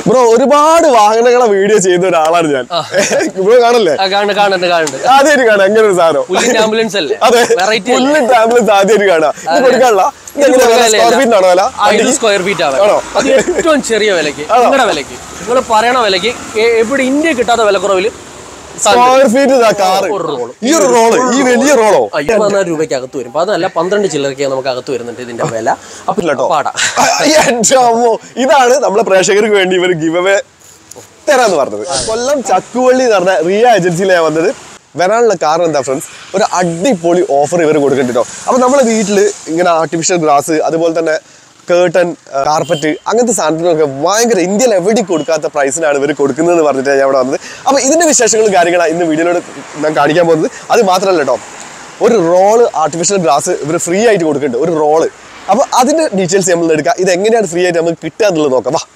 Bro ഒരുപാട് വാഹനങ്ങളെ video ചെയ്ത ഒരാളാണ് ഞാൻ ബ്രോ കാണല്ലേ ആ, കാണുന്നുണ്ട് കാണുന്നുണ്ട് കാണുന്നുണ്ട് ആദ്യമായിട്ട് കാണാം അങ്ങനെ ഒരു സാധനം പുല്ലിന്റെ ആംബുലൻസ് അല്ലേ അതെ വെറൈറ്റി ഫുള്ള് ആംബുലൻസ് ആദ്യമായിട്ട് കാണാം ഇത് കൊടുക്കാനുള്ള സ്ക്വയർ ഫീറ്റിനാണോ വില സ്ക്വയർ ഫീറ്റ് ആവാം ആണോ? അത് ഏറ്റവും ചെറിയ വിലക്ക് നിങ്ങളുടെ വിലക്ക് നിങ്ങൾ പറയണ വിലക്ക് എ- എവിടെ ഇന്ത്യ കിട്ടാത്ത വിലക്കുറവില് സ്ക്വയർ ഫീറ്റ് ഇതാ കാറ് ഒരു റോള്. ഈ ഒരു റോള് ഈ വലിയ റോളോ പതിനായിരം രൂപയ്ക്ക് അകത്ത് വരും അപ്പൊ അതല്ല പന്ത്രണ്ട് ചില്ലറയ്ക്ക് നമുക്ക് അകത്ത് വരുന്നുണ്ട് ഇതിന്റെ വില അപ്പൊ കേട്ടോ. പാടാ എൻ്റെ അമ്മോ. ഇതാണ് നമ്മളെ പ്രേക്ഷകർക്ക് വേണ്ടി ഇവർ ഗിവ് അവേ തരാന്ന് പറഞ്ഞത് കൊല്ലം ചക്കുവള്ളി എന്ന് പറഞ്ഞ റിയ ഏജൻസിയിലാണ് ഞാൻ വന്നത് വരാനുള്ള കാരണം എന്താ ഫ്രണ്ട്സ് ഒരു അടിപൊളി ഓഫർ ഇവർ കൊടുക്കുന്നുണ്ട് കേട്ടോ അപ്പൊ നമ്മളെ വീട്ടിൽ ഇങ്ങനെ ആർട്ടിഫിഷ്യൽ ഗ്രാസ് അതുപോലെ തന്നെ കേട്ടൺ കാർപ്പറ്റ് അങ്ങനത്തെ സാധനങ്ങളൊക്കെ ഭയങ്കര ഇന്ത്യയിൽ എവിടെയും കൊടുക്കാത്ത പ്രൈസിനാണ് ഇവർ കൊടുക്കുന്നതെന്ന് പറഞ്ഞിട്ട് ഞാൻ ഇവിടെ വന്നത് അപ്പൊ ഇതിന്റെ വിശേഷങ്ങളും കാര്യങ്ങളാണ് ഇന്ന് വീഡിയോയിലൂടെ ഞാൻ കാണിക്കാൻ പോകുന്നത് അത് മാത്രമല്ല കേട്ടോ ഒരു റോള് ആർട്ടിഫിഷ്യൽ ഗ്രാസ് ഇവർ ഫ്രീ ആയിട്ട് കൊടുക്കുന്നുണ്ട് ഒരു റോള് അപ്പൊ അതിന്റെ ഡീറ്റെയിൽസ് നമ്മൾ എടുക്കാം ഇത് എങ്ങനെയാണ് ഫ്രീ ആയിട്ട് നമുക്ക് കിട്ടുക എന്നുള്ളത് നോക്കാം വാ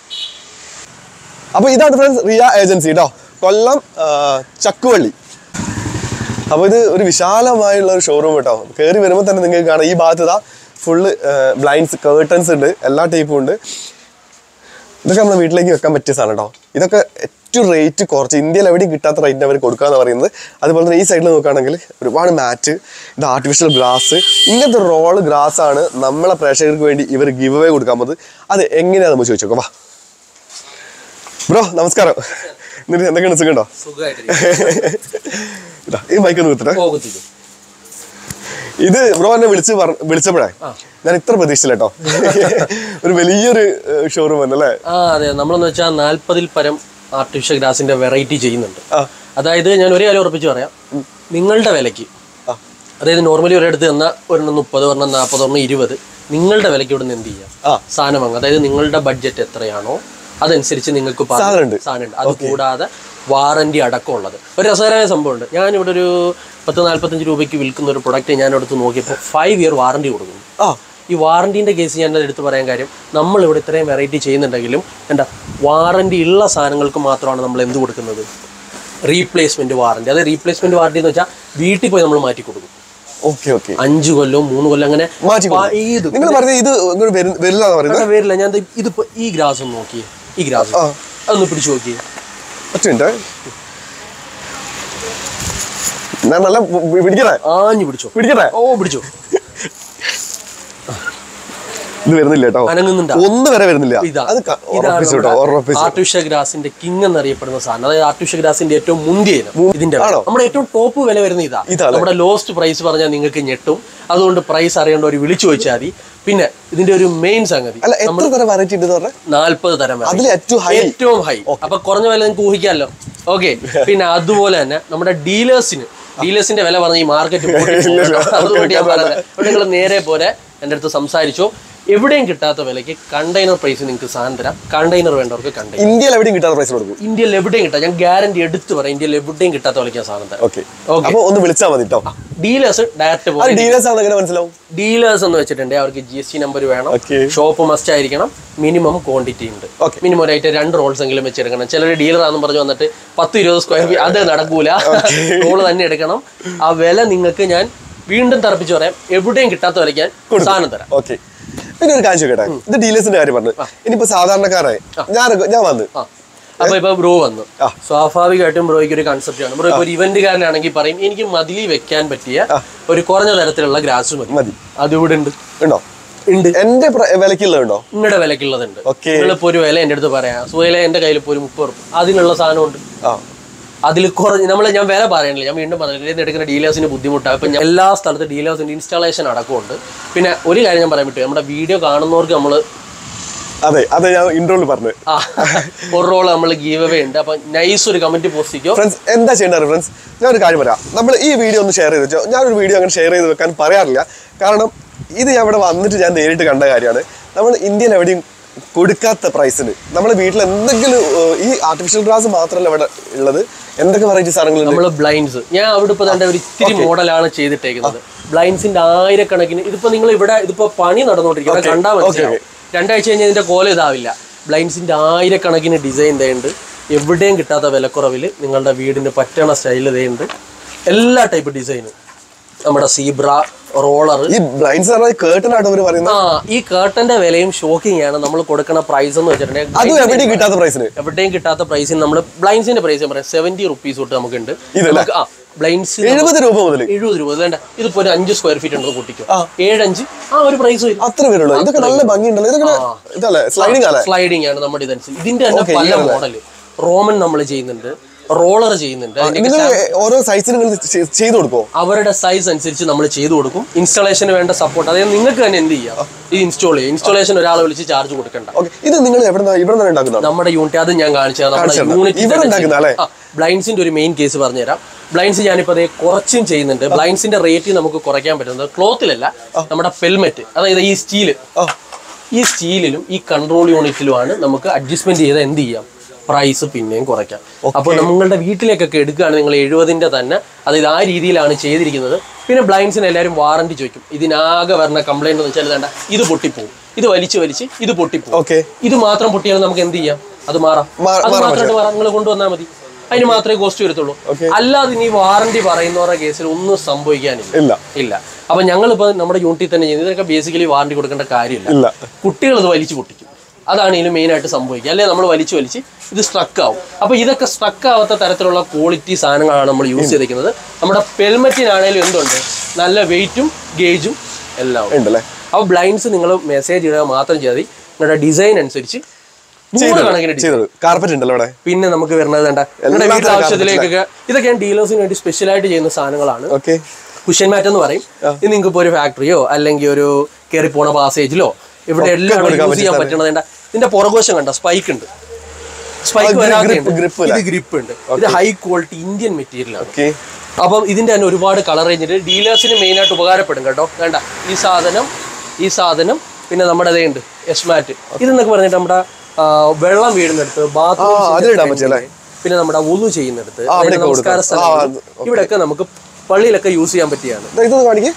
അപ്പൊ ഇതാണ് ഫ്രണ്ട്സ് റിയ ഏജൻസി കേട്ടോ കൊല്ലം ആ, ചക്കുവള്ളി അപ്പൊ ഇത് ഒരു വിശാലമായുള്ള ഒരു ഷോറൂം കേട്ടോ കയറി വരുമ്പോൾ തന്നെ നിങ്ങൾക്ക് കാണാം ഈ ഭാഗത്ത് ഇതാ ഫുള്ള് ബ്ലൈൻഡ്സ് കേർട്ടൻസ് ഉണ്ട് എല്ലാ ടൈപ്പും ഉണ്ട് ഇതൊക്കെ നമ്മുടെ വീട്ടിലേക്ക് വെക്കാൻ പറ്റിയ സാധനം കേട്ടോ ഇതൊക്കെ ഏറ്റവും റേറ്റ് കുറച്ച് ഇന്ത്യയിൽ എവിടെയും കിട്ടാത്ത റേറ്റിന് അവർ കൊടുക്കാന്ന് പറയുന്നത് അതുപോലെ തന്നെ ഈ സൈഡിൽ നോക്കുകയാണെങ്കിൽ ഒരുപാട് മാറ്റ് ഇത് ആർട്ടിഫിഷ്യൽ ഗ്രാസ് ഇങ്ങനത്തെ റോള് ഗ്രാസ് ആണ് നമ്മളെ പ്രേക്ഷകർക്ക് വേണ്ടി ഇവർ ഗിവ് അവേ കൊടുക്കാൻ പോകുന്നത് അത് എങ്ങനെയാ നമ്മൾ ചോദിച്ചു നോക്കാം വാ ബ്രോ നമസ്കാരം എന്നിട്ട് എന്തൊക്കെയാണ് സുഖമുണ്ടോ ഇതാ ഈ മൈക്ക് ഒന്ന് വിത്തിട്ടെ പോകുത്തില്ല ഇത് ബ്രോ എന്നെ വിളിച്ച് പറ- വിളിച്ചപ്പോഴേ ഞാൻ ഇത്ര പ്രതീക്ഷിച്ചില്ല കേട്ടോ ഒരു വലിയൊരു ഷോറൂം തന്നെ അല്ലേ ആ അതെ നമ്മളെന്ന് വെച്ചാൽ നാല്പതിൽ പരം ആർട്ടിഫിഷ്യൽ ഗ്രാസിന്റെ വെറൈറ്റി ചെയ്യുന്നുണ്ട് ആ അതായത് ഞാൻ ഒരു കാര്യം ഉറപ്പിച്ച് പറയാം നിങ്ങളുടെ വിലയ്ക്ക് ആ. അതായത് നോർമലി ഒരിടത്ത് തന്ന ഒരെണ്ണം മുപ്പത് ഒരെണ്ണം നാൽപ്പത് ഒരെണ്ണം ഇരുപത് നിങ്ങളുടെ വിലയ്ക്ക് ഇവിടെ നിന്ന് എന്ത് ചെയ്യാം ആ. സാധനം വാങ്ങാം അതായത് നിങ്ങളുടെ ബഡ്ജറ്റ് എത്രയാണോ അതനുസരിച്ച് നിങ്ങൾക്ക് പറഞ്ഞ സാധനമുണ്ട്. സാധനമുണ്ട് അത് കൂടാതെ വാറന്റി അടക്കമുള്ളത് ഒരു രസകരമായ സംഭവമുണ്ട് ഞാൻ ഇവിടെ ഒരു പത്ത് നാല്പത്തഞ്ച് രൂപയ്ക്ക് വിൽക്കുന്ന ഒരു പ്രൊഡക്റ്റ് ഞാൻ എടുത്ത് നോക്കിയപ്പോൾ ഫൈവ് ഇയർ വാറന്റി കൊടുക്കുന്നു ആ ഈ വാറന്റീൻ്റെ കേസ് ഞാൻ എടുത്ത് പറയാൻ കാര്യം നമ്മൾ ഇവിടെ ഇത്രയും വെറൈറ്റി ചെയ്യുന്നുണ്ടെങ്കിലും എന്താ വാറന്റി ഉള്ള സാധനങ്ങൾക്ക് മാത്രമാണ് നമ്മൾ എന്ത് കൊടുക്കുന്നത് റീപ്ലേസ്മെന്റ് വാറന്റി അതായത് റീപ്ലേസ്മെന്റ് വാറന്റി എന്ന് വെച്ചാൽ വീട്ടിൽ പോയി നമ്മൾ മാറ്റി കൊടുക്കും ഓക്കെ ഓക്കെ അഞ്ച് കൊല്ലവും മൂന്ന് കൊല്ലം അങ്ങനെ മാറ്റി പ- ഇത് നിങ്ങൾ പറഞ്ഞത് ഇത് ഇങ്ങോട്ട് വരു- വരില്ല എന്ന് പറയുന്നത് അങ്ങനെ വരില്ല ഞാൻ ദേ ഇതിപ്പോ ഈ ഗ്രാസ് ഒന്ന് നോക്കി ഈ ഗ്രാസ് ആ. അതൊന്ന് പിടിച്ചു നോക്കി ഒറ്റ മിനിറ്റ് ഞാൻ നല്ല പി- പിടിക്കട്ടെ ആഞ്ഞു പിടിച്ചോ പിടിക്കട്ടെ ഓ പിടിച്ചു ഇത് വരുന്നില്ല കേട്ടോ അനങ്ങുന്നുണ്ടോ ഒന്ന് വരെ വരുന്നില്ല ഇതാ അത് ക- ഉറപ്പിച്ചു കേട്ടോ ഉറപ്പിച്ചു ആർട്ടിഫിഷ്യൽ ഗ്രാസിന്റെ കിങ് എന്നറിയപ്പെടുന്ന സാധനം അതായത് ആർട്ടിഫിഷ്യൽ ഗ്രാസിന്റെ ഏറ്റവും മുന്തിയ ഇനം ഇതിന്റെ വില. ആണോ? നമ്മുടെ ഏറ്റവും ടോപ്പ് വില വരുന്ന ഇതാ ഇതാ അല്ലേ? നമ്മുടെ ലോസ്റ്റ് പ്രൈസ് പറഞ്ഞാൽ നിങ്ങൾക്ക് ഞെട്ടും അതുകൊണ്ട് പ്രൈസ് അറിയേണ്ടവർ വിളിച്ചു ചോദിച്ചാൽ മതി പിന്നെ ഇതിന്റെ ഒരു മെയിൻ സംഗതി അല്ല എത്ര തരം വെറൈറ്റി ഉണ്ട് പറഞ്ഞത് നാല്പത് തരം വരെ. അതിൽ ഏറ്റവും ഹൈ ഏറ്റവും ഹൈ അപ്പൊ കുറഞ്ഞ വില നിങ്ങൾക്ക് ഊഹിക്കാമല്ലോ ഓക്കെ പിന്നെ അതുപോലെ തന്നെ നമ്മുടെ ഡീലേഴ്സിന് ഡീലേഴ്സിന്റെ വില പറഞ്ഞ ഈ മാർക്കറ്റ് അതുകൊണ്ട് ഞാൻ പറഞ്ഞത് അപ്പോൾ നിങ്ങൾ നേരെ പോലെ എൻ്റെ അടുത്ത് സംസാരിച്ചോ എവിടെയും കിട്ടാത്ത വിലയ്ക്ക് കണ്ടെയ്നർ പ്രൈസ് നിങ്ങൾക്ക് സാധനം തരാം കണ്ടെയ്നർ വേണ്ടവർക്ക് കണ്ടെയ്നർ ഇന്ത്യയിൽ എവിടെയും കിട്ടാത്ത പ്രൈസ് കൊടുക്കും ഇന്ത്യയിൽ എവിടെയും കിട്ടാം ഞാൻ ഗ്യാരണ്ടി എടുത്ത് പറയാം ഇന്ത്യയിൽ എവിടെയും കിട്ടാത്ത വിലയ്ക്ക് ഞാൻ സാധനം തരാം ഓക്കെ Okay. അപ്പൊ ഒന്ന് വിളിച്ചാൽ മതി കേട്ടോ ഡീലേഴ്സ് ഡയറക്റ്റ് അത് പോയി ഡീലേഴ്സ് ആണെന്ന് എങ്ങനെ മനസ്സിലാവും ഡീലേഴ്സ് എന്ന് വെച്ചിട്ടുണ്ടെങ്കിൽ അവർക്ക് ജി എസ് ടി നമ്പർ വേണം Okay. ഷോപ്പ് മസ്റ്റ് ആയിരിക്കണം മിനിമം ക്വാണ്ടിറ്റി ഉണ്ട് Okay. മിനിമം ഒരു ആയിട്ട് രണ്ട് റോൾസ് എങ്കിലും വെച്ചെടുക്കണം ചിലർ ഡീലർ ആണെന്ന് പറഞ്ഞു വന്നിട്ട് പത്ത് ഇരുപത് സ്ക്വയർ ഫീറ്റ് അത് നടക്കൂല റോള് തന്നെ എടുക്കണം ആ വില നിങ്ങൾക്ക് ഞാൻ വീണ്ടും തറപ്പിച്ച് പറയാം എവിടെയും കിട്ടാത്ത വിലയ്ക്ക് ഞാൻ സാധനം തരാം ഓക്കെ പിന്നെ ഒരു കാര്യം ചോദിക്കട്ടെ ഇത് ഡീലേഴ്സിന്റെ കാര്യം പറഞ്ഞു ഇനിയിപ്പോ സാധാരണക്കാരായി ഞാൻ ഞാൻ വന്ന് ആ അപ്പൊ ഇപ്പൊ ബ്രോ വന്നു ആ. സ്വാഭാവികമായിട്ടും ബ്രോയ്ക്ക് ഒരു കൺസെപ്റ്റ് ആണ് ബ്രോ ഇപ്പൊ ഒരു ഇവന്റുകാരനാണെങ്കിൽ പറയും എനിക്ക് മതിലി വെക്കാൻ പറ്റിയ ഒരു കുറഞ്ഞ തരത്തിലുള്ള ഗ്രാസ് മതി മതി അതിവിടെ ഉണ്ട് ഉണ്ടോ ഉണ്ട് എന്റെ പ്ര- വിലക്കുള്ളതുണ്ടോ നിങ്ങളുടെ വിലക്കുള്ളതുണ്ട് Okay. നിങ്ങളിപ്പോ ഒരു വില എൻ്റെ അടുത്ത് പറയാം സുഹേല എൻ്റെ കയ്യിൽ ഇപ്പോൾ ഒരു മുപ്പത് റുപ്യ അതിനുള്ള സാധനമുണ്ട് ആ അതിൽ കുറഞ്ഞ് നമ്മൾ ഞാൻ വില പറയണില്ല ഞാൻ വീണ്ടും പറഞ്ഞില്ല ഇത് എടുക്കുന്ന ഡീലേഴ്സിന് ബുദ്ധിമുട്ടാണ് ഇപ്പം എല്ലാ സ്ഥലത്തും ഡീലേഴ്സിൻ്റെ ഇൻസ്റ്റാളേഷൻ അടക്കമുണ്ട് പിന്നെ ഒരു കാര്യം ഞാൻ പറയാൻ പറ്റും നമ്മുടെ വീഡിയോ കാണുന്നവർക്ക് നമ്മൾ അതെ അതെ ഞാൻ ഇൻട്രോയിൽ പറഞ്ഞു ആ ഒരു റോൾ നമ്മൾ ഗീവ് അവേ ഉണ്ട് അപ്പം നൈസ് ഒരു കമൻറ്റ് പോസ്റ്റ് ചെയ്യോ ഫ്രണ്ട്സ് എന്താ ചെയ്യേണ്ടത് ഫ്രണ്ട്സ് ഞാൻ ഒരു കാര്യം പറയാം നമ്മൾ ഈ വീഡിയോ ഒന്ന് ഷെയർ ചെയ്ത് വെച്ചോ ഞാനൊരു വീഡിയോ അങ്ങനെ ഷെയർ ചെയ്ത് വെക്കാൻ പറയാറില്ല കാരണം ഇത് ഞാൻ ഇവിടെ വന്നിട്ട് ഞാൻ നേരിട്ട് കണ്ട കാര്യമാണ് നമ്മൾ ഇന്ത്യയിൽ എവിടെയും കൊടുക്കാത്ത പ്രൈസിന് നമ്മുടെ വീട്ടിൽ എന്തെങ്കിലും ഏർ, ഈ ആർട്ടിഫിഷ്യൽ ഗ്രാസ് മാത്രമല്ല ഇവിടെ ഉള്ളത് എന്തൊക്കെ വെറൈറ്റി സാധനങ്ങളുണ്ട് നമ്മൾ ബ്ലൈൻഡ്സ് ഞാൻ അവിടെ ഇപ്പോൾ തന്നെ ഒരു ഇത്തിരി മോഡലാണ് ചെയ്തിട്ടേക്കുന്നത് ബ്ലൈൻഡ്സിന്റെ ആയിരക്കണക്കിന് ഇതിപ്പോ നിങ്ങൾ ഇവിടെ ഇതിപ്പോ പണി നടന്നുകൊണ്ടിരിക്കുന്നത് Okay. കണ്ടാൽ Okay, മനസ്സിലാവും രണ്ടാഴ്ച കഴിഞ്ഞാൽ ഇതിന്റെ കോലം ഇതാവില്ല ബ്ലൈൻഡ്സിന്റെ ആയിരക്കണക്കിന് ഡിസൈൻ ഇതേണ്ട് എവിടെയും കിട്ടാത്ത വിലക്കുറവിൽ നിങ്ങളുടെ വീടിന് പറ്റണ സ്റ്റൈൽ ഇതേണ്ട് എല്ലാ ടൈപ്പ് ഡിസൈനും നമ്മുടെ സീബ്ര റോളർ ഈ ബ്ലൈൻഡ്സ് പറഞ്ഞാൽ കേട്ടനായിട്ട് അവർ പറയുന്നത് ആ ഈ കേട്ടന്റെ വിലയും ഷോക്കിംഗ് ആണ് നമ്മൾ കൊടുക്കുന്ന പ്രൈസ് എന്ന് വെച്ചിട്ടുണ്ടെങ്കിൽ അതും എവിടെയും കിട്ടാത്ത പ്രൈസിന് എവിടെയും കിട്ടാത്ത പ്രൈസിന് നമ്മൾ ബ്ലൈൻസിന്റെ പ്രൈസ് പറയാം സെവന്റി റുപ്പീസ് തൊട്ട് നമുക്കുണ്ട് ഇതല്ലേ? നമുക്ക് ആ ബ്ലൈൻസ് എഴുപത് രൂപ മുതൽ എഴുപത് രൂപ വേണ്ട ഇതിപ്പോ ഒരു അഞ്ച് സ്ക്വയർ ഫീറ്റ് ഉണ്ടെന്ന് കൂട്ടിക്കും ഏഴഞ്ച് ആ ഒരു പ്രൈസ് വരും അത്ര വരുള്ളൂ ഇതൊക്കെ നല്ല ഭംഗിയുണ്ടല്ലോ ഇതൊക്കെ ഇതല്ലേ സ്ലൈഡിങ് അല്ലേ സ്ലൈഡിംഗ് ആണ് നമ്മുടെ ഇതനുസരിച്ച് ഇതിന്റെ തന്നെ പല മോഡല് റോമൻ നമ്മൾ ചെയ്യുന്നുണ്ട് റോളർ ചെയ്യുന്നുണ്ട് അതിന്റെ നിങ്ങൾ ഓരോ സൈസിന് നിങ്ങൾ ചെ- ചെയ്ത് കൊടുക്കോ അവരുടെ സൈസ് അനുസരിച്ച് നമ്മൾ ചെയ്തു കൊടുക്കും ഇൻസ്റ്റാളേഷന് വേണ്ട സപ്പോർട്ട് അതായത് നിങ്ങൾക്ക് തന്നെ എന്ത് ചെയ്യാം ഈ ഇൻസ്റ്റാൾ ചെയ്യാം ഇൻസ്റ്റാളേഷൻ ഒരാളെ വിളിച്ച് ചാർജ് കൊടുക്കണ്ട ഓക്കെ ഇത് നിങ്ങൾ എവിടെ ഇവിടെ തന്നെ ഉണ്ടാക്കുന്നതാണ് നമ്മുടെ യൂണിറ്റ് അത് ഞാൻ കാണിച്ചത് നമ്മുടെ കാണിച്ചു തരാം. യൂണിറ്റ് ഇവിടെ ഉണ്ടാക്കുന്ന അല്ലേ? ബ്ലൈൻസിന്റെ ഒരു മെയിൻ കേസ് പറഞ്ഞുതരാം ബ്ലൈൻസ് ഞാനിപ്പോ അതേ കുറച്ചും ചെയ്യുന്നുണ്ട് ബ്ലൈൻസിന്റെ റേറ്റ് നമുക്ക് കുറയ്ക്കാൻ പറ്റുന്നത് ക്ലോത്തിലല്ല നമ്മുടെ പെൽമെറ്റ് അതായത് ഈ സ്റ്റീല് ആ ഈ സ്റ്റീലിലും ഈ കൺട്രോൾ യൂണിറ്റിലുമാണ് നമുക്ക് അഡ്ജസ്റ്റ്മെന്റ് ചെയ്ത് എന്ത് ചെയ്യാം പ്രൈസ് പിന്നെയും കുറയ്ക്കാം അപ്പോൾ നമ്മളുടെ വീട്ടിലേക്കൊക്കെ എടുക്കുകയാണെങ്കിൽ നിങ്ങൾ എഴുപതിന്റെ തന്നെ അതായത് ആ രീതിയിലാണ് ചെയ്തിരിക്കുന്നത് പിന്നെ ബ്ലൈൻഡ്സിന് എല്ലാവരും വാറണ്ടി ചോദിക്കും ഇതിനാകെ വരുന്ന കംപ്ലൈന്റ് എന്ന് വെച്ചാൽ വേണ്ട ഇത് പൊട്ടിപ്പോവും ഇത് വലിച്ചു വലിച്ച് ഇത് പൊട്ടിപ്പോവും ഓക്കെ ഇത് മാത്രം പൊട്ടിയാൽ നമുക്ക് എന്ത് ചെയ്യാം അത് മാറാം മാ- അത് മാറാൻ മാത്രമായിട്ട് മാറാം നിങ്ങൾ കൊണ്ടുവന്നാൽ മതി അതിന് മാത്രമേ കോസ്റ്റ് വരത്തുള്ളൂ Okay. അല്ലാതെ ഇനി വാറണ്ടി പറയുന്നവരുടെ കേസിൽ ഒന്നും സംഭവിക്കാനില്ല ഇല്ല ഇല്ല അപ്പൊ ഞങ്ങളിപ്പോ നമ്മുടെ യൂണിറ്റിൽ തന്നെ ചെയ്യുന്നത് ഇതൊക്കെ ബേസിക്കലി വാറണ്ടി കൊടുക്കേണ്ട കാര്യമില്ല ഇല്ല കുട്ടികൾ ഇത് വലിച്ചു പൊട്ടിക്കും അതാണ് ഇതിൽ മെയിൻ ആയിട്ട് സംഭവിക്കുക അല്ലെ നമ്മൾ വലിച്ചു വലിച്ച് ഇത് സ്ട്രക്ക് ആവും അപ്പൊ ഇതൊക്കെ സ്ട്രക്ക് ആവാത്ത തരത്തിലുള്ള ക്വാളിറ്റി സാധനങ്ങളാണ് നമ്മൾ യൂസ് ചെയ്തിരിക്കുന്നത് നമ്മുടെ പെൽമെറ്റിനാണേലും എന്തുണ്ട് നല്ല വെയിറ്റും ഗേജും എല്ലാം ഉണ്ട് ഉണ്ടല്ലേ അപ്പോൾ ബ്ലൈൻഡ്സ് നിങ്ങൾ മെസ്സേജ് ഇടുക മാത്രം ചെയ്താൽ മതി നിങ്ങളുടെ ഡിസൈൻ അനുസരിച്ച് നൂറ് കണക്കിന് design. ചെയ്തത് കാർപ്പറ്റ് ഉണ്ടല്ലോ ഇവിടെ പിന്നെ നമുക്ക് വരുന്നത് വേണ്ട നിങ്ങളുടെ എല്ലാ വീട്ടിൽ തരം ആവശ്യത്തിലേക്കൊക്കെ ഇതൊക്കെയാണ് ഡീലേഴ്സിന് വേണ്ടി സ്പെഷ്യലായിട്ട് ചെയ്യുന്ന സാധനങ്ങളാണ് ഓക്കെ കുഷ്യൻ മാറ്റ് എന്ന് പറയും ഇത് നിങ്ങൾക്ക് ഇപ്പോൾ ഒരു ഫാക്ടറിയോ അല്ലെങ്കിൽ ഒരു കയറി പോണ പാസേജിലോ ഇവിടെ എല്ലാം കൊടുക്കാൻ യൂസ് ചെയ്യാൻ പറ്റണത് വേണ്ട ഇതിന്റെ പുറകുവശം കണ്ട സ്പൈക്ക് ഉണ്ട് സ്പൈക്ക് grip- വരാതെയുണ്ട് grip ഇത് ഗ്രിപ്പ് ഉണ്ട് ഇത് ഹൈ ക്വാളിറ്റി ഇന്ത്യൻ മെറ്റീരിയൽ ആണ് ഓക്കെ അപ്പം ഇതിന്റെ തന്നെ ഒരുപാട് കളർ റേഞ്ചിൽ ഡീലേഴ്സിന് മെയിൻ ആയിട്ട് ഉപകാരപ്പെടും കേട്ടോ വേണ്ട ഈ സാധനം ഈ സാധനം പിന്നെ നമ്മുടെ അതേ ഉണ്ട് എസ്മാറ്റ് ഇതെന്നൊക്കെ പറഞ്ഞിട്ട് നമ്മുടെ ആ, വെള്ളം വീഴുന്നിടത്ത് ആ, ബാത്റൂം അതിലിടാൻ പറ്റിയല്ലേ? പിന്നെ നമ്മുടെ ഉളു ചെയ്യുന്നിടത്ത് ആ, അതായത് അവിടെയൊക്കെ നമസ്കാര കൊടുക്കാം. ആ, സ്ഥലങ്ങളിൽ അത് ഇവിടെയൊക്കെ നമുക്ക് പള്ളിയിലൊക്കെ യൂസ് ചെയ്യാൻ പറ്റിയാണ് ഇതൊന്ന് കാണിക്കേ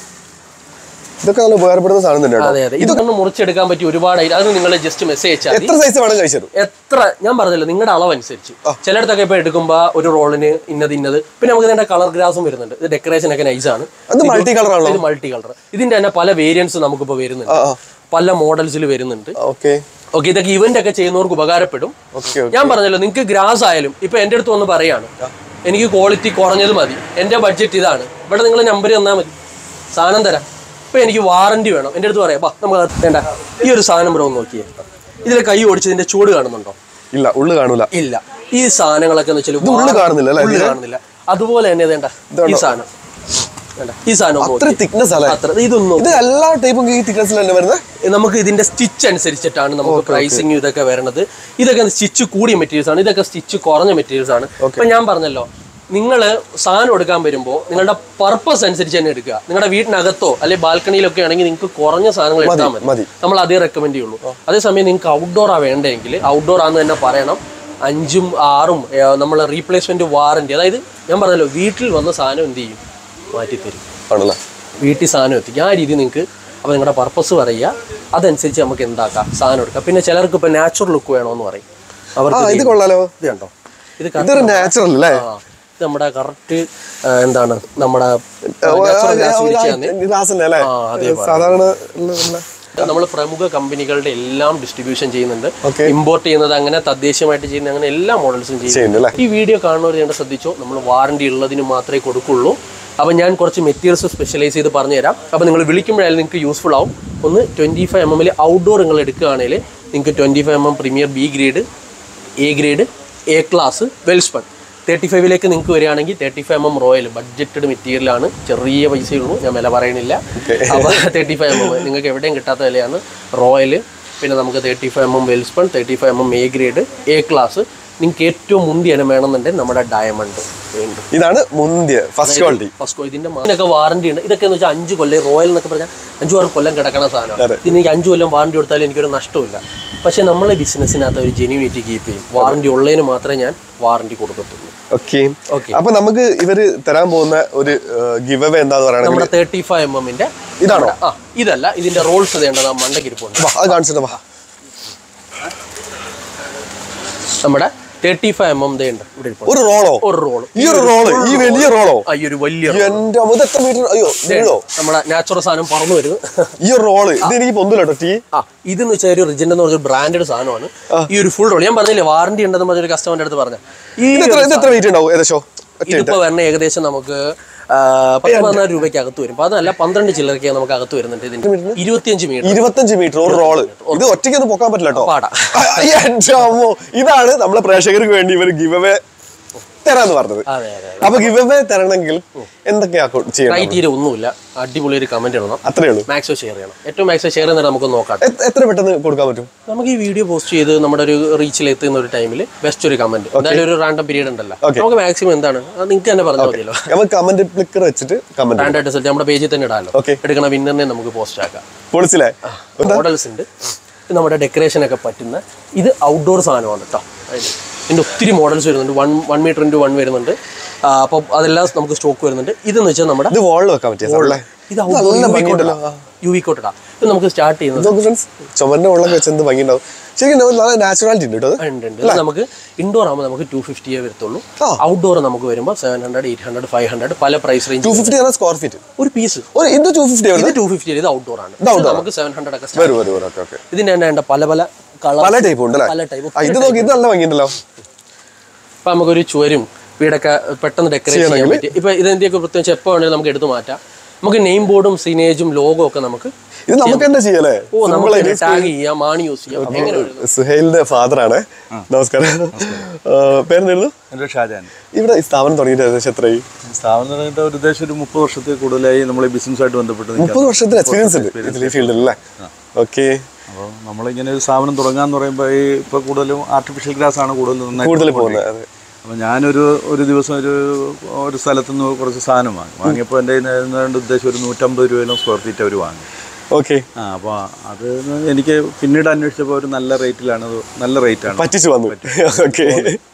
ഇതൊക്കെ നല്ല ഉപകാരപ്പെടുന്ന സാധനം തന്നെയാണ് അതെ അതെ ഇതൊക്കെ മുറിച്ചെടുക്കാൻ പറ്റി ഒരുപാട് ഐ- അത് നിങ്ങൾ ജസ്റ്റ് മെസ്സേജ് അയച്ചാൽ മതി എത്ര സൈസ് വേണം കഴിച്ചു തരും എത്ര ഞാൻ പറഞ്ഞല്ലോ നിങ്ങളുടെ അളവനുസരിച്ച് ചിലയിടത്തൊക്കെ ഇപ്പൊ എടുക്കുമ്പോൾ ഒരു റോളിന് ഇന്നത് ഇന്നത് പിന്നെ നമുക്ക് ഇതിന്റെ കളർ ഗ്രാസും വരുന്നുണ്ട് ഇത് ഡെക്കറേഷൻ ഒക്കെ നൈസാണ് അത് മൾട്ടി കളർ ആണല്ലോ ഇത് മൾട്ടി കളർ ഇതിന്റെ തന്നെ പല വേരിയൻസ് നമുക്കിപ്പോ വരുന്നുണ്ട് ആ ആ പല മോഡൽസിൽ വരുന്നുണ്ട് ഓക്കെ ഓക്കെ ഇതൊക്കെ ഇവന്റ് ഒക്കെ ചെയ്യുന്നവർക്ക് ഉപകാരപ്പെടും ഓക്കെ ഓക്കെ ഞാൻ പറഞ്ഞല്ലോ നിങ്ങൾക്ക് ഗ്രാസ് ആയാലും ഇപ്പൊ എന്റെ അടുത്ത് വന്ന് പറയാണ് എനിക്ക് ക്വാളിറ്റി കുറഞ്ഞത് മതി എന്റെ ബഡ്ജറ്റ് ഇതാണ് ഇവിടെ നിങ്ങൾ നമ്പർ തന്നാൽ മതി സാധനം തരാം ഇപ്പൊ എനിക്ക് വാറണ്ടി വേണം എന്റെ അടുത്ത് പറയാം ബാ നമുക്ക് വേണ്ട ഈ ഒരു സാധനം ബ്രോ നോക്കിയേ ഇതിൽ കൈ ഓടിച്ചതിന്റെ ചൂട് കാണുന്നുണ്ടോ ഇല്ല ഉള്ളു കാണൂല ഇല്ല ഈ സാധനങ്ങളൊക്കെ എന്ന് വെച്ചാൽ ഉള്ളു കാണുന്നില്ല അല്ലേ ഉള്ളു കാണുന്നില്ല അതുപോലെ തന്നെ വേണ്ട ഈ സാധനം വേണ്ട ഈ സാധനം ഒന്ന് അത്ര നോക്കിയേ. തിക്നെസ് അല്ലേ അത്ര ഇതൊന്നും ഇത് എല്ലാ ടൈപ്പും ഈ തിക്നെസ്സിൽ തന്നെ വരുന്നത് നമുക്ക് ഇതിന്റെ സ്റ്റിച്ച് അനുസരിച്ചിട്ടാണ് നമുക്ക് പ്രൈസിങ് ഇതൊക്കെ വരുന്നത് ഇതൊക്കെ സ്റ്റിച്ച് കൂടിയ മെറ്റീരിയൽസ് ആണ് ഇതൊക്കെ സ്റ്റിച്ച് കുറഞ്ഞ മെറ്റീരിയൽസ് ആണ് ഇപ്പൊ ഞാൻ പറഞ്ഞല്ലോ നിങ്ങൾ സാധനം എടുക്കാൻ വരുമ്പോൾ നിങ്ങളുടെ പർപ്പസ് അനുസരിച്ച് തന്നെ എടുക്കുക നിങ്ങളുടെ വീട്ടിനകത്തോ അല്ലെങ്കിൽ ബാൽക്കണിയിലൊക്കെ ആണെങ്കിൽ നിങ്ങൾക്ക് കുറഞ്ഞ സാധനങ്ങൾ എടുത്താൽ മതി മതി നമ്മൾ അതേ റെക്കമെൻഡ് ചെയ്യുള്ളൂ അതേസമയം നിങ്ങൾക്ക് ഔട്ട്ഡോർ ആ വേണ്ടെങ്കിൽ ഔട്ട്ഡോർ ആണെന്ന് തന്നെ പറയണം അഞ്ചും ആറും നമ്മൾ റീപ്ലേസ്മെന്റ് വാറന്റി അതായത് ഞാൻ പറഞ്ഞല്ലോ വീട്ടിൽ വന്ന സാധനം എന്ത് ചെയ്യും മാറ്റിത്തരും ആണല്ലേ വീട്ടിൽ സാധനം എത്തിക്കും ആ രീതി നിങ്ങൾക്ക് അപ്പോൾ നിങ്ങളുടെ പർപ്പസ് പറയുക അതനുസരിച്ച് നമുക്ക് എന്താക്കാം സാധനം എടുക്കാം പിന്നെ ചിലർക്ക് ഇപ്പോൾ നാച്ചുറൽ ലുക്ക് വേണമെന്ന് പറയും ആ അവർക്ക് ഇത് കൊള്ളാലോ ഇത് കണ്ടോ ഇത് correct ഇതൊരു നാച്ചുറൽ അല്ലേ ആ, ഇത് നമ്മുടെ കറക്റ്റ് എന്താണ് നമ്മുടെ natural gas വിരിച്ചാന്ന് ഗ്ലാസ് തന്നെ അല്ലേ ആ, അതേ സാധാരണ ഉള്ള- ഉള്ള- നമ്മൾ പ്രമുഖ കമ്പനികളുടെ എല്ലാം ഡിസ്ട്രിബ്യൂഷൻ ചെയ്യുന്നുണ്ട് Okay. ഇമ്പോർട്ട് ചെയ്യുന്നത് അങ്ങനെ തദ്ദേശീയമായിട്ട് ചെയ്യുന്ന അങ്ങനെ എല്ലാ മോഡൽസും ചെയ്യുന്നു ചെയ്യുന്നു അല്ലേ ഈ വീഡിയോ കാണുന്നവർ ചെയ്യേണ്ട ശ്രദ്ധിച്ചോ നമ്മൾ വാറണ്ടി ഉള്ളതിന് മാത്രമേ കൊടുക്കുള്ളൂ അപ്പോൾ ഞാൻ കുറച്ച് മെറ്റീരിയൽസ് സ്പെഷ്യലൈസ് ചെയ്ത് പറഞ്ഞുതരാം അപ്പോൾ നിങ്ങൾ വിളിക്കുമ്പോഴായാലും നിങ്ങൾക്ക് യൂസ്ഫുൾ ആവും ഒന്ന് ട്വൻറ്റി ഫൈവ് എം എമ്മിൽ ഔട്ട്ഡോർ നിങ്ങൾ എടുക്കുകയാണെങ്കിൽ നിങ്ങൾക്ക് twenty five M M premier B grade A grade A class Welspun thirty ഫൈവിലേക്ക് നിങ്ങൾക്ക് വരികയാണെങ്കിൽ thirty five M M royal budgeted മെറ്റീരിയലാണ് ചെറിയ പൈസയുള്ളൂ ഞാൻ വില പറയണില്ല അപ്പോൾ തേർട്ടി ഫൈവ് എം എം നിങ്ങൾക്ക് എവിടെയും കിട്ടാത്ത വിലയാണ് റോയൽ പിന്നെ നമുക്ക് thirty five M M Welspun thirty five M M A grade A class നിങ്ങൾക്ക് ഏറ്റവും മുന്തിയ ഇനം വേണമെന്നുണ്ടെങ്കിൽ നമ്മുടെ ഡയമണ്ട് ഉണ്ട് ഇതാണ് മുന്തിയ ഫസ്റ്റ് ക്വാളിറ്റി ഫസ്റ്റ് ഇതിന്റെ ഇതിനൊക്കെ വാറണ്ടി ഉണ്ട് ഇതൊക്കെ എന്ന് വെച്ചാൽ അഞ്ച് കൊല്ലം റോയൽ എന്നൊക്കെ പറഞ്ഞാൽ അഞ്ചു ആറ് കൊല്ലം കിടക്കണ സാധനമാണ് അതെ. ഇതിന് എനിക്ക് അഞ്ചു കൊല്ലം വാറണ്ടി കൊടുത്താലും എനിക്കൊരു നഷ്ടമില്ല പക്ഷേ നമ്മളെ ബിസിനസ്സിനകത്ത് ഒരു ജെന്യൂനിറ്റി കീപ്പ് ചെയ്യും വാറണ്ടി ഉള്ളതിന് മാത്രമേ ഞാൻ വാറണ്ടി കൊടുക്കത്തുള്ളൂ ഓക്കെ Okay. അപ്പൊ നമുക്ക് ഇവര് തരാൻ പോകുന്ന ഒരു ഗിവ് അവേ എന്താന്ന് പറയുകയാണെങ്കിൽ നമ്മുടെ തേർട്ടി ഫൈവ് എം എമ്മിന്റെ ഇതാണോ ആ ഇതല്ല ഇതിന്റെ റോൾസ് വേണ്ടത് മണ്ടക്കിരിപ്പുണ്ട് വാ അത് കാണിച്ചിട്ട് വാ നമ്മുടെ തേർട്ടി ഫൈവ് എം എം ദേ ഉണ്ട് ഇവിടെ ഇരിപ്പുണ്ട്. ഒരു റോളോ ഒരു റോള് ഈ ഒരു റോള് ഈ വലിയ റോളോ ആ, ഈ ഒരു വലിയ എന്റെ അമ്മ എത്ര മീറ്റർ അയ്യോ നീളോ നമ്മുടെ നാച്ചുറൽ സാധനം പറന്നു വരുന്നു ഈ ഒരു റോള് ഇത് എനിക്ക് പൊന്തില്ല കേട്ടോ ടീ ആ ഇതെന്ന് വെച്ചാൽ ഒരു റിജന്റ് എന്ന് പറഞ്ഞ ബ്രാൻഡഡ് സാധനമാണ് ഈ ഒരു ഫുൾ റോൾ ഞാൻ പറഞ്ഞില്ലേ വാറണ്ടി ഉണ്ടെന്ന് പറഞ്ഞൊരു കസ്റ്റമറിന്റെ അടുത്ത് പറഞ്ഞ ഈ ഇത് എത്ര ഇത് എത്ര വെയിറ്റ് ഉണ്ടാവും ഏകദേശം ഇതിപ്പോ വരണ ഏകദേശം നമുക്ക് ആ, പത്ത് പതിനാല് രൂപയ്ക്ക് അകത്ത് വരും പതിനല്ല പന്ത്രണ്ട് ചില്ലറയ്ക്ക് നമുക്ക് അകത്ത് വരുന്നുണ്ട് ഇതിന് ഇരുപത്തിയഞ്ച് മീറ്റർ ഇരുപത്തഞ്ച് മീറ്റർ ഒരു റോള് ഇത് ഒറ്റയ്ക്കൊന്നും പൊക്കാൻ പറ്റില്ല കേട്ടോ പാടാ എന്റെ അമ്മോ ഇതാണ് നമ്മളെ പ്രേക്ഷകർക്ക് വേണ്ടി ഇവർ ഗിവ് അവേ തരാന്ന് പറഞ്ഞത് അതെ അതെ അപ്പൊ ഗിവ് അവേ തരണമെങ്കിൽ എന്തൊക്കെയാ കൊ- ചെയ്യണം ക്രൈറ്റീരിയ ഒന്നുമില്ല അടിപൊളി ഒരു കമന്റ് ഇടണം അത്രേ ഉള്ളൂ മാക്സോ ഷെയർ ചെയ്യണം ഏറ്റവും മാക്സോ ഷെയർ ചെയ്യുന്നത് നമുക്ക് നോക്കാം എ- എത്ര പെട്ടെന്ന് കൊടുക്കാൻ പറ്റും നമുക്ക് ഈ വീഡിയോ പോസ്റ്റ് ചെയ്ത് നമ്മുടെ ഒരു റീച്ചിൽ എത്തുന്ന ഒരു ടൈമിൽ ബെസ്റ്റ് ഒരു കമന്റ് എന്തായാലും ഒരു റാൻഡം പീരീഡ് ഉണ്ടല്ലോ നമുക്ക് മാക്സിമം എന്താണ് അത് നിങ്ങൾക്ക് തന്നെ പറഞ്ഞാൽ മതിയല്ലോ നമുക്ക് കമന്റ് പ്ലിക്കർ വെച്ചിട്ട് കമന്റ് റാൻഡ് ആയിട്ട് നമ്മുടെ പേജിൽ തന്നെ ഇടാമല്ലോ Okay. എടുക്കണ വിന്നറിനെ നമുക്ക് പോസ്റ്റ് ആക്കാം പൊളിച്ചില്ലേ മോഡൽസ് ഉണ്ട് ഇത് നമ്മുടെ ഡെക്കറേഷൻ ഒക്കെ പറ്റുന്ന ഇത് ഔട്ട്ഡോർ സാധനമാണ് കേട്ടോ ഇതിൻ്റെ ഒത്തിരി മോഡൽസ് വരുന്നുണ്ട് one one meter into one വരുന്നുണ്ട് അപ്പോൾ അതെല്ലാം നമുക്ക് സ്റ്റോക്ക് വരുന്നുണ്ട് ഇതെന്ന് വെച്ചാൽ നമ്മുടെ ഇത് വാളിൽ വെക്കാൻ പറ്റിയ സാറല്ലേ ഇത് ഔട്ട്ഡോർ നല്ല ഭംഗിയുണ്ടല്ലോ യു വി കോട്ടിടാം ഇത് നമുക്ക് സ്റ്റാർട്ട് ചെയ്യുന്നത് നോക്ക് ഫ്രണ്ട്സ് ചുമന്റെ വെള്ളം വെച്ച് എന്ത് ഭംഗിയുണ്ടാവും ശരിക്കും നല്ല നാച്ചുറാലിറ്റി ഉണ്ട് കേട്ടോ അത്. ഉണ്ട് ഉണ്ട് ഇത് നമുക്ക് ഇൻഡോർ ആകുമ്പോൾ നമുക്ക് ടു ഫിഫ്റ്റിയേ വരത്തുള്ളൂ ആ. ഔട്ട്ഡോർ നമുക്ക് വരുമ്പോൾ seven hundred eight hundred five hundred പല പ്രൈസ് റേഞ്ച് ടു ഫിഫ്റ്റി ആണ് സ്ക്വയർ ഫീറ്റ് ഒരു പീസ് ഒരു ഇത് ടു ഫിഫ്റ്റി ആണ് ഇത് ടു ഫിഫ്റ്റി ഇത് ഔട്ട്ഡോർ ആണ് ഇത് outdoor ഇത് നമുക്ക് സെവൻ ഹൺഡ്രഡ് ഒക്കെ start. വരും വരും വരും ഓക്കെ ഓക്കെ ഇതിന്റെ തന്നെ ഉണ്ട് പല പല കളർ പല ടൈപ്പ് ഉണ്ട് പല അല്ലേ ടൈപ്പ് ആ, ഇത് നോക്കി ഇത് നല്ല ഭംഗിയുണ്ടല്ലോ ഇപ്പൊ നമുക്കൊരു ചുവരും വീടൊക്കെ പെട്ടെന്ന് ഡെക്കറേറ്റ് ചെയ്യാൻ പറ്റി ഇപ്പൊ ഇതെന്തൊക്കെ പ്രത്യേകിച്ച് എപ്പോ വേണമെങ്കിലും നമുക്ക് എടുത്ത് മാറ്റാം നമുക്ക് നെയിം ബോർഡും സിനേജും ലോഗോ ഒക്കെ നമുക്ക് ഇത് നമുക്ക് എന്താ ചെയ്യല്ലേ ഓ നമുക്ക് ടാഗ് ചെയ്യാം മാണി യൂസ് ചെയ്യാം എങ്ങനെ വേണമെങ്കിലും. സുഹൈലിന്റെ ഫാദർ ആണ് നമസ്കാരം പേരെന്തായിരുന്നു എൻ്റെ ഷാജാൻ ഇവിടെ ഈ സ്ഥാപനം തുടങ്ങിയിട്ട് ഏകദേശം എത്രയായി സ്ഥാപനം തുടങ്ങിയിട്ട് ഒരു ഉദ്ദേശം ഒരു മുപ്പത് വർഷത്തിൽ കൂടുതലായി നമ്മൾ ഈ ബിസിനസ്സായിട്ട് ബന്ധപ്പെട്ട് നിൽക്കാം മുപ്പത് വർഷത്തിന് എക്സ്പീരിയൻസ് ഉണ്ട് ഇതിൽ ഈ ഫീൽഡിൽ അല്ലേ ഓക്കെ അപ്പോൾ നമ്മളിങ്ങനെ ഒരു സ്ഥാപനം തുടങ്ങാന്ന് പറയുമ്പോൾ ഈ ഇപ്പോൾ കൂടുതലും ആർട്ടിഫിഷ്യൽ ഗ്രാസ് ആണ് കൂടുതൽ നന്നായിട്ട് കൂടുതൽ പോകുന്നത് അതെ അപ്പോൾ ഞാനൊരു ഒരു ദിവസം ഒരു ഒരു സ്ഥലത്ത് നിന്ന് കുറച്ച് സാധനം വാങ്ങി വാങ്ങിയപ്പോൾ എൻ്റെ കയ്യിൽ നിന്ന് ഉദ്ദേശം ഒരു നൂറ്റമ്പത് രൂപയിലും സ്ക്വയർ ഫീറ്റ് അവർ വാങ്ങി ഓക്കെ ആ അപ്പോൾ അത് എനിക്ക് പിന്നീട് അന്വേഷിച്ചപ്പോൾ ഒരു നല്ല റേറ്റിലാണ് അത് നല്ല റേറ്റാണ് പറ്റിച്ചു വന്നു ഓക്കെ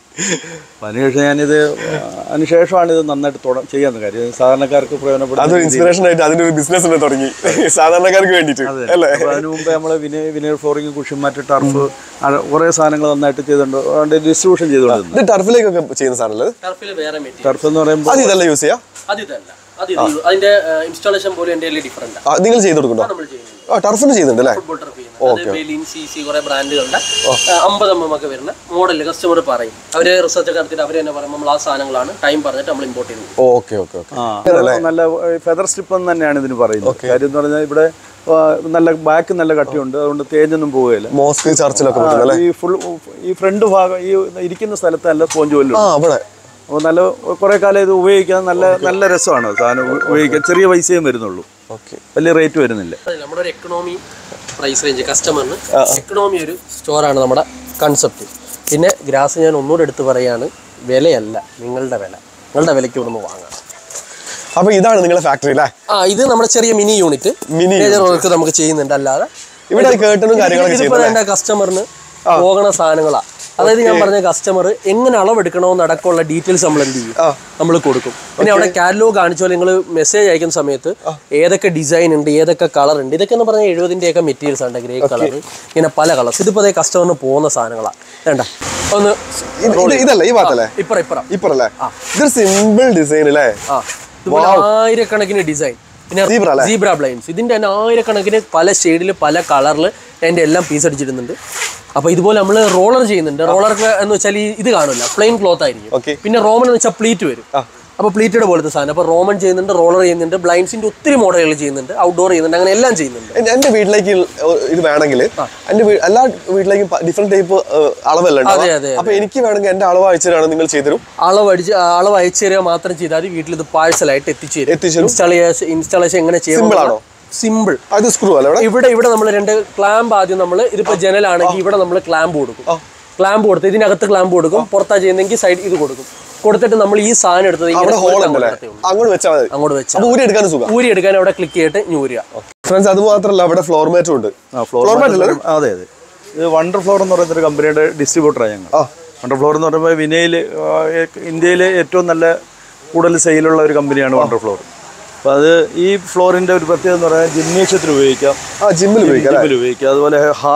അപ്പോൾ അതിനുശേഷം ഞാനിത് അതിനുശേഷമാണ് ഇത് നന്നായിട്ട് തുട ചെയ്യാൻ കാര്യം സാധാരണക്കാർക്ക് പ്രയോജനപ്പെടുന്ന അതൊരു ഇൻസ്പിറേഷൻ ആയിട്ട് അതിന്റെ ഒരു ബിസിനസ് തുടങ്ങി സാധാരണക്കാർക്ക് വേണ്ടിയിട്ട് അല്ലേ അപ്പോൾ അതിന് മുമ്പേ നമ്മൾ വിനയ വിനയർ ഫ്ലോറിങ് കുഷിമാറ്റ് ടർഫ് കുറേ സാധനങ്ങൾ നന്നായിട്ട് ചെയ്തിട്ടുണ്ട് അതുകൊണ്ട് ഡിസ്ട്രിബ്യൂഷൻ ചെയ്തുകൊണ്ടിരുന്നു ഇത് ടർഫിലേക്കൊക്കെ ചെയ്യുന്ന സാധനല്ലേ ടർഫിൽ വേറെ മെറ്റീരിയൽ ടർഫ് എന്ന് പറയുമ്പോൾ അത് ഇതല്ല യൂസ് ചെയ്യാം അത് ഇതല്ല അത് ഇത് അതിന്റെ ഇൻസ്റ്റാളേഷൻ പോലും എൻ്റെ ഡിഫറെന്റ് ആ, നിങ്ങൾ ചെയ്ത് കൊടുക്കണ്ടോ നമ്മൾ ചെയ്യുന്നത് ആ ടർഫിന് ചെയ്യുന്നുണ്ട് അല്ലേ ഫുട്ബോൾ ടർഫ് ചെയ്യുന്നത് അത് ബെലിൻ സി സി കുറെ ബ്രാൻഡുകളുടെ അമ്പത് എം എം ഒക്കെ വരുന്ന മോഡൽ കസ്റ്റമർ പറയും അവര് റിസർച്ച് ഒക്കെ നടത്തിയിട്ട് അവർ തന്നെ പറയും നമ്മൾ ആ സാധനങ്ങളാണ് ടൈം പറഞ്ഞിട്ട് നമ്മൾ ഇമ്പോർട്ട് ചെയ്യുന്നത് ഓക്കെ ഓക്കെ ഓക്കെ ആ, നല്ല ഫെദർ സ്ട്രിപ്പ് എന്ന് തന്നെയാണ് ഇതിന് പറയുന്നത് കാര്യം എന്ന് പറഞ്ഞാൽ ഇവിടെ ആ, നല്ല ബാക്ക് നല്ല കട്ടിയുണ്ട് അതുകൊണ്ട് തേഞ്ഞൊന്നും പോവുകയില്ല മോസ്ക് ചർച്ചിലൊക്കെ പറ്റും അല്ലേ ഈ ഫുൾ ഈ ഫ്രണ്ട് ഭാഗം ഈ ഇരിക്കുന്ന സ്ഥലത്ത് നല്ല സ്പോഞ്ച് പോലും ആ അവിടെ അപ്പോൾ നല്ല കുറേ കാലം ഇത് ഉപയോഗിക്കാൻ നല്ല നല്ല രസമാണ് സാധനം ഉപ- ഉപയോഗിക്കാൻ ചെറിയ പൈസയും വരുന്നുള്ളൂ ഓക്കെ വലിയ റേറ്റ് വരുന്നില്ല അതല്ല, നമ്മുടെ ഒരു എക്കണോമി പ്രൈസ് റേഞ്ച് കസ്റ്റമറിന് എക്കണോമി ഒരു സ്റ്റോറാണ് നമ്മുടെ കൺസെപ്റ്റ് പിന്നെ ഗ്രാസ് ഞാൻ ഒന്നുകൂടെ എടുത്ത് പറയാണ് വിലയല്ല നിങ്ങളുടെ വില നിങ്ങളുടെ വിലയ്ക്ക് ഇവിടുന്ന് വാങ്ങാം അപ്പൊ ഇതാണ് നിങ്ങളെ ഫാക്ടറി അല്ലേ ആ ഇത് നമ്മുടെ ചെറിയ mini unit Mini major work നമുക്ക് ചെയ്യുന്നുണ്ട് അല്ലാതെ ഇവിടെ കേട്ടനും കാര്യങ്ങളൊക്കെ ഇതിപ്പോ എന്റെ കസ്റ്റമറിന് പോകണ സാധനങ്ങളാ അതായത് ഞാൻ പറഞ്ഞ കസ്റ്റമർ എങ്ങനെ അളവെടുക്കണമെന്ന് അടക്കമുള്ള ഡീറ്റെയിൽസ് നമ്മൾ എന്ത് ചെയ്യും ആ. നമ്മൾ കൊടുക്കും പിന്നെ അവിടെ കാറ്റലോഗ് കാണിച്ചാൽ നിങ്ങൾ മെസ്സേജ് അയക്കുന്ന സമയത്ത് ഏതൊക്കെ ഡിസൈൻ ഉണ്ട് ഏതൊക്കെ കളർ ഉണ്ട് ഇതൊക്കെ എന്ന് പറഞ്ഞാൽ എഴുപതിന്റെ ഒക്കെ മെറ്റീരിയൽസ് ഉണ്ട് ഗ്രേ കളർ ഇങ്ങനെ പല കളേഴ്സ് ഇതിപ്പോ അതേ കസ്റ്റമറിന് പോകുന്ന സാധനങ്ങളാണ് വേണ്ട ഒന്ന് ഇത് ഇത് ഇതല്ലേ ഈ ഭാഗത്തല്ലേ ഇപ്പറ ഇപ്പറ ഇപ്പറല്ലേ ഇതൊരു സിമ്പിൾ ഡിസൈൻ അല്ലേ ആ ഇതുപോലെ ആയിരക്കണക്കിന് ഡിസൈൻ പിന്നെ Zebra അല്ലേ? സീബ്ര ബ്ലൈൻസ് ഇതിന്റെ തന്നെ ആയിരക്കണക്കിന് പല ഷെയ്ഡിൽ പല കളറിൽ എൻ്റെ എല്ലാം പീസ് അടിച്ചിടുന്നുണ്ട് അപ്പൊ ഇതുപോലെ നമ്മൾ റോളർ ചെയ്യുന്നുണ്ട് റോളർ എന്ന് വെച്ചാൽ ഈ ഇത് കാണില്ല പ്ലെയിൻ ക്ലോത്ത് ആയിരിക്കും ഓക്കെ പിന്നെ റോമൻ എന്ന് വെച്ചാൽ പ്ലീറ്റ് വരും അപ്പോൾ പ്ലീറ്റഡ് പോലത്തെ സാധനം അപ്പോൾ റോമൻ ചെയ്യുന്നുണ്ട് റോളർ ചെയ്യുന്നുണ്ട് ബ്ലൈൻസിന്റെ ഒത്തിരി മോഡലുകൾ ചെയ്യുന്നുണ്ട് ഔട്ട്ഡോർ ചെയ്യുന്നുണ്ട് അങ്ങനെ എല്ലാം ചെയ്യുന്നുണ്ട് എന്റെ- എന്റെ വീട്ടിലേക്ക് ഇത് വേണമെങ്കിൽ എന്റെ വീ- എല്ലാ വീട്ടിലേക്കും ഡിഫറെന്റ് ടൈപ്പ് അളവല്ല അതെ, ഉണ്ടാവുക. അതെ, അപ്പൊ എനിക്ക് വേണമെങ്കിൽ എന്റെ അളവ് അയച്ചിട്ടാണ് നിങ്ങൾ ചെയ്തരും അളവ് അടിച്ച് അളവ് അയച്ചു തരിക മാത്രം ചെയ്താൽ മതി വീട്ടിൽ ഇത് പാഴ്സലായിട്ട് എത്തിച്ചു തരും എത്തിച്ചു ഇൻസ്റ്റാളേഷൻ ഇൻസ്റ്റാളേഷൻ എങ്ങനെ Simple ആണോ? സിമ്പിൾ അത് സ്ക്രൂ അല്ലേ ഇവിടെ ഇവിടെ ഇവിടെ നമ്മൾ രണ്ട് ക്ലാമ്പ് ആദ്യം നമ്മൾ ഇതിപ്പോ ജനലാണെങ്കിൽ ഇവിടെ നമ്മൾ ക്ലാമ്പ് കൊടുക്കും ക്ലാമ്പ് കൊടുത്ത് ഇതിനകത്ത് ക്ലാമ്പ് കൊടുക്കും പുറത്താ ചെയ്യുന്നെങ്കിൽ സൈഡ് ഇത് കൊടുക്കും കൊടുത്തിട്ട് നമ്മൾ ഈ സാധനം എടുത്തത് ഇങ്ങനെ അവിടെ ഹോൾ ഒരു ഉണ്ടല്ലേ തങ്ങ് ഉള്ളൂ. അങ്ങോട്ട് വെച്ചാൽ മതി അങ്ങോട്ട് വെച്ചാൽ അപ്പൊ ഊരി എടുക്കാനും സുഖം ഊരി എടുക്കാൻ അവിടെ ക്ലിക്ക് ചെയ്തിട്ട് ഞൂരുക ഫ്രണ്ട്സ് അത് മാത്രമല്ല അവിടെ ഫ്ലോർ മാറ്റും ഉണ്ട് ആ ഫ്ലോർ Floor mat അല്ലേ? അതെ അതെ ഇത് വണ്ടർ ഫ്ലോർ എന്ന് പറയുന്ന ഒരു കമ്പനിയുടെ ഡിസ്ട്രിബ്യൂട്ടറാണ് ഞങ്ങൾ ആ. വണ്ടർ ഫ്ലോർ എന്ന് പറയുമ്പോൾ വിനയിൽ ഇന്ത്യയിലെ ഏറ്റവും നല്ല കൂടുതൽ സെയിലുള്ള ഒരു കമ്പനിയാണ് വണ്ടർ ഫ്ലോർ അപ്പോൾ അത് ഈ ഫ്ലോറിൻ്റെ ഒരു പ്രത്യേകത എന്ന് പറഞ്ഞാൽ ജിംനേഷ്യത്തിൽ ഉപയോഗിക്കാം ആ ജിമ്മിൽ ഉപയോഗിക്കാം അല്ലേ? ജിമ്മിൽ ഉപയോഗിക്കാം അതുപോലെ ഹാള്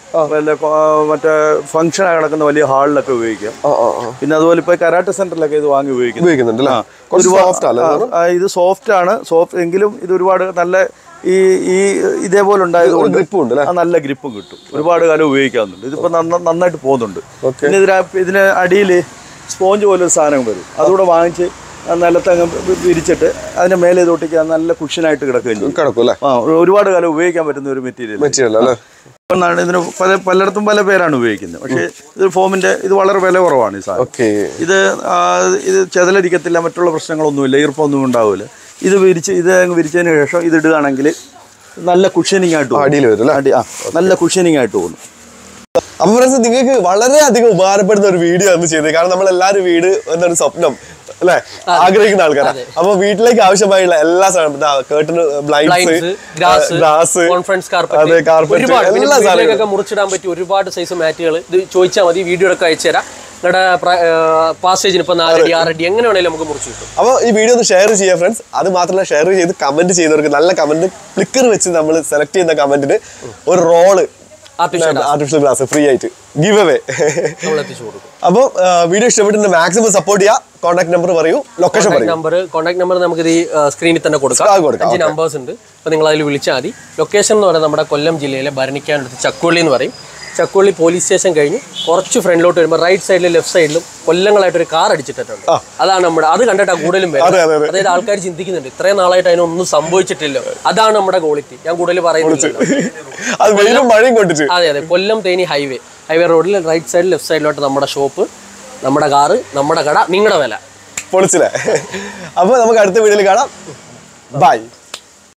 വല്ല കൊ- മറ്റേ ഫംഗ്ഷൻ നടക്കുന്ന വലിയ ഹാളിലൊക്കെ ഉപയോഗിക്കാം ആ ആ ആ പിന്നെ അതുപോലെ ഇപ്പൊ കരാട്ടെ സെന്ററിലൊക്കെ ഇത് വാങ്ങി ഉപയോഗിക്കുന്നു ഉപയോഗിക്കുന്നുണ്ട് അല്ലേ കുറച്ച് സോഫ്റ്റ് അല്ലേ ആ, ഇത് സോഫ്റ്റ് ആണ് സോഫ്റ്റ് എങ്കിലും ഇത് ഒരുപാട് നല്ല ഈ ഈ ഇതേപോലെ ഉണ്ടായതുകൊണ്ട് ഗ്രിപ്പും ഉണ്ട് അല്ലേ ആ, നല്ല ഗ്രിപ്പും കിട്ടും ഒരുപാട് കാലം ഉപയോഗിക്കാവുന്നുണ്ട് ഇതിപ്പോ നന്ന- നന്നായിട്ട് പോകുന്നുണ്ട് പിന്നെ ഇതിന് ഇതിന് അടിയിൽ സ്പോഞ്ച് പോലെ ഒരു സാധനം വരും അതുകൂടെ വാങ്ങിച്ച് ആ നിലത്തങ്ങ് വി- വിരിച്ചിട്ട് അതിന്റെ മേലെ തൊട്ടിക്കാൻ നല്ല കുഷ്യനായിട്ട് കിടക്കുകയും ചെയ്യും കിടക്കും അല്ലേ ആ ഒരു- ഒരുപാട് കാലം ഉപയോഗിക്കാൻ പറ്റുന്ന ഒരു മെറ്റീരിയൽ മെറ്റീരിയൽ അല്ലേ ഒന്നാണ് ഇതിന് പല പലയിടത്തും പല പേരാണ് ഉപയോഗിക്കുന്നത് പക്ഷേ ഇത് ഫോമിന്റെ ഇത് വളരെ വില കുറവാണ് ഈ സാധനം ഓക്കെ ഇത് ആ, ഇത് ചെതലരിക്കത്തില്ല മറ്റുള്ള പ്രശ്നങ്ങളൊന്നുമില്ല ഈർപ്പമൊന്നും ഉണ്ടാവില്ല ഇത് വിരിച്ച് ഇത് അങ്ങ് വിരിച്ചതിന് ശേഷം ഇത് ഇടുകയാണെങ്കിൽ നല്ല കുഷ്യനിങ് ആയിട്ട് പോകും. അടിയിൽ വരും അല്ലേ അടി ആ നല്ല കുഷ്യനിങ് ആയിട്ട് പോകുന്നു അപ്പൊ ഫ്രണ്ട്സ് നിങ്ങൾക്ക് വളരെയധികം ഉപകാരപ്പെടുന്ന ഒരു വീഡിയോ ആണ് ചെയ്തത് കാരണം നമ്മൾ എല്ലാവരും വീട് എന്നൊരു സ്വപ്നം അല്ലെ ആഗ്രഹിക്കുന്ന ആൾക്കാരാണ് അപ്പൊ വീട്ടിലേക്ക് ആവശ്യമായുള്ള എല്ലാ സാധനം കേട്ടിന് blinds blinds grass grass conference അതെ കാർപ്പറ്റ് കാർപ്പറ്റ് ഒരുപാട് പിന്നെ എല്ലാ സാധനങ്ങളും വീട്ടിലേക്കൊക്കെ മുറിച്ചിടാൻ പറ്റിയ ഒരുപാട് സൈസ് മാറ്റുകൾ ഇത് ചോദിച്ചാൽ മതി വീഡിയോ ഒക്കെ അയച്ചു തരാം നിങ്ങളുടെ പാസേജിന് ഇപ്പൊ നാലടി ആറടി എങ്ങനെ വേണേലും നമുക്ക് മുറിച്ച് കിട്ടും അപ്പോൾ ഈ വീഡിയോ ഒന്ന് ഷെയർ ചെയ്യുക ഫ്രണ്ട്സ് അത് മാത്രമല്ല ഷെയർ ചെയ്ത് കമന്റ് ചെയ്യുന്നവർക്ക് നല്ല കമന്റ് ക്ലിക്കർ വെച്ച് നമ്മൾ സെലക്ട് ചെയ്യുന്ന കമന്റിന് ഒരു roll artificial artificial glass free ആയിട്ട് ഗിവ് അവേ നമ്മൾ എത്തിച്ചു കൊടുക്കും അപ്പോൾ വീഡിയോ ഇഷ്ടപ്പെട്ടിട്ട് മാക്സിമം സപ്പോർട്ട് ചെയ്യുക കോൺടാക്ട് നമ്പർ പറയൂ ലൊക്കേഷൻ പറയൂ നമ്പർ കോൺടാക്ട് നമ്പർ നമുക്ക് ഈ സ്ക്രീനിൽ തന്നെ ആ, കൊടുക്കാം കൊടുക്കാം, അഞ്ച് നമ്പേഴ്സ് ഉണ്ട് അപ്പോൾ നിങ്ങൾ അതിൽ വിളിച്ചാൽ മതി ലൊക്കേഷൻ എന്ന് പറയുന്നത് നമ്മുടെ കൊല്ലം ജില്ലയിലെ ഭരണിക്കാനടുത്ത് ചക്കുള്ളി എന്ന് പറയും ചക്കുള്ളി പോലീസ് സ്റ്റേഷൻ കഴിഞ്ഞ് കുറച്ച് ഫ്രണ്ടിലോട്ട് വരുമ്പോൾ റൈറ്റ് സൈഡിലും ലെഫ്റ്റ് സൈഡിലും കൊല്ലങ്ങളായിട്ട് ഒരു കാർ അടിച്ചിട്ടുണ്ട് അതാണ് നമ്മുടെ അത് കണ്ടിട്ടാണ് കൂടുതലും അതെ, അതെ, വരുന്നത് അതായത് ആൾക്കാർ ചിന്തിക്കുന്നുണ്ട് ഇത്രയും നാളായിട്ട് അതിനൊന്നും സംഭവിച്ചിട്ടില്ല അതാണ് നമ്മുടെ ക്വാളിറ്റി ഞാൻ കൂടുതൽ പറയുന്നില്ല അത് വെയിലും മഴയും കൊണ്ടിട്ട് അതെ അതെ കൊല്ലം തേനി ഹൈവേ ഹൈവേ റോഡിൽ റൈറ്റ് സൈഡ് ലെഫ്റ്റ് സൈഡിലോട്ട് നമ്മുടെ ഷോപ്പ് നമ്മുടെ കാറ് നമ്മുടെ കട നിങ്ങളുടെ വില പൊളിച്ചില്ലേ അപ്പോൾ നമുക്ക് അടുത്ത വീഡിയോയിൽ കാണാം ബൈ